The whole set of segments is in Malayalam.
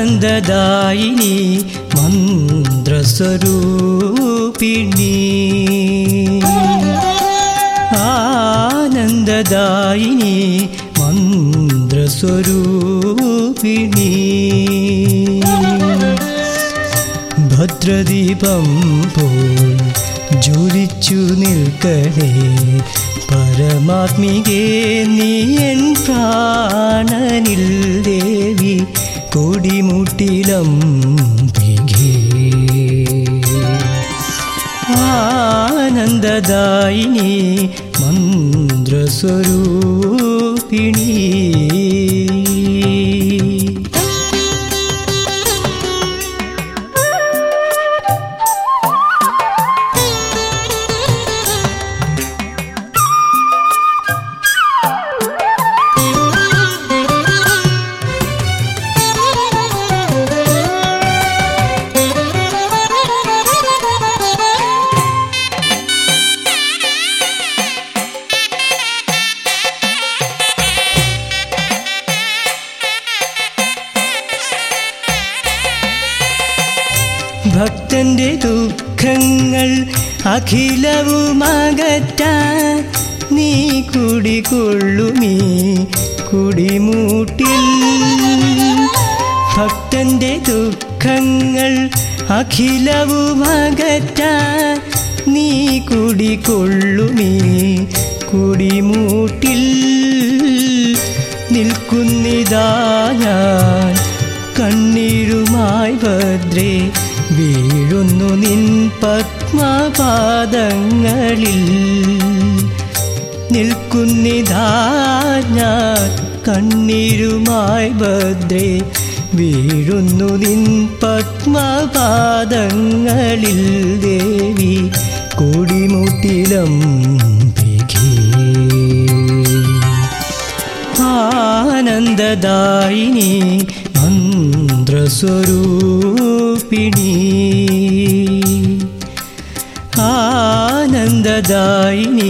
ആനന്ദദായിനി മന്ത്രസ്വരൂപിണി ആനന്ദദായിനി മന്ത്രസ്വരൂപിണി ഭദ്രദീപം പോൽ ജ്വലിച്ചു നിൽക്കണേ പരമാത്മികേ നീ എൻ പ്രാണനിൽ ദേവി കൊടിമുട്ടിലം ആനന്ദദായിനി മന്ത്രസ്വരൂപിണി ഭക്തന്റെ ദുഃഖങ്ങൾ അഖിലവുമകറ്റാൻ നീ കുടികൊള്ളുമീ കുടിമൂട്ടിൽ ഭക്തന്റെ ദുഃഖങ്ങൾ അഖിലവുമകറ്റാൻ നീ കുടികൊള്ളുമീ കുടിമൂട്ടിൽ നിൽക്കുന്നിതാ ഞാൻ കണ്ണീരുമായി ഭദ്രേ വീഴുന്നു നിൻ പത്മപാദങ്ങളിൽ നിൽക്കുന്നിതാ ഞാൻ കണ്ണീരുമായി ഭദ്രേ വീഴുന്നു നിൻ പത്മപാദങ്ങളിൽ ദേവി കൊടിമുട്ടിലം ആനന്ദദായിനി മന്ത്രസ്വരൂപിണി ആനന്ദദായിനി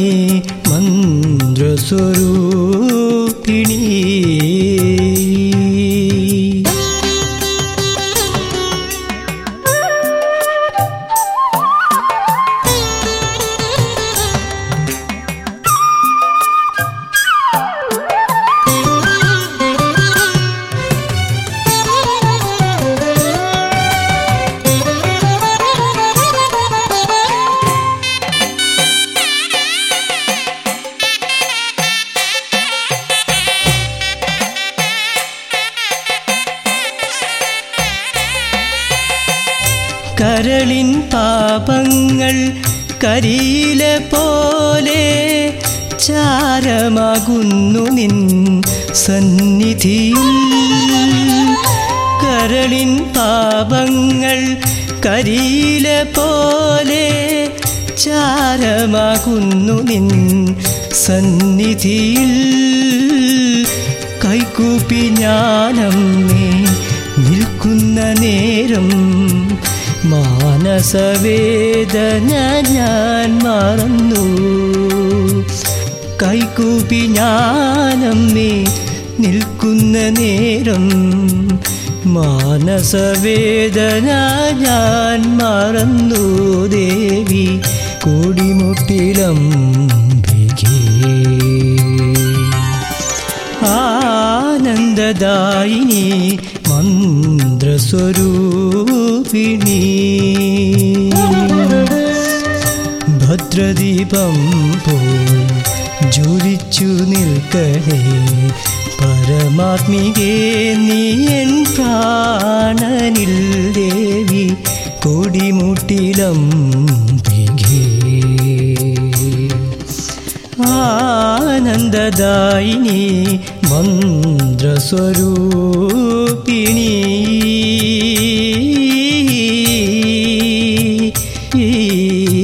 മന്ത്രസ്വരൂപിണി കരളിൻ പാപങ്ങൾ കരിയില പോലെ ചാരമാകുന്നു നിൻ സന്നിധിയിൽ കരളിൻ പാപങ്ങൾ കരിയില പോലെ ചാരമാകുന്നു നിൻ സന്നിധിയിൽ കൈകൂപ്പി ഞാനമ്മേ നിൽക്കുന്ന നേരം മാനസവേദന ഞാൻ മറന്നു കൈകൂപ്പി ഞാനമ്മേ നിൽക്കുന്ന നേരം മാനസവേദന ഞാൻ മറന്നു ദേവി കൊടിമുട്ടിലം ആനന്ദദായിനി മന്ത്രസ്വരൂപിണി ഭദ്രദീപം പോൽ ജ്വലിച്ചു നിൽക്കണേ പരമാത്മികേ നീ എൻ പ്രാണനിൽ ദേവി കൊടിമുട്ടിലം ആനന്ദദായിനി മന്ത്രസ്വരൂപിണി ഈ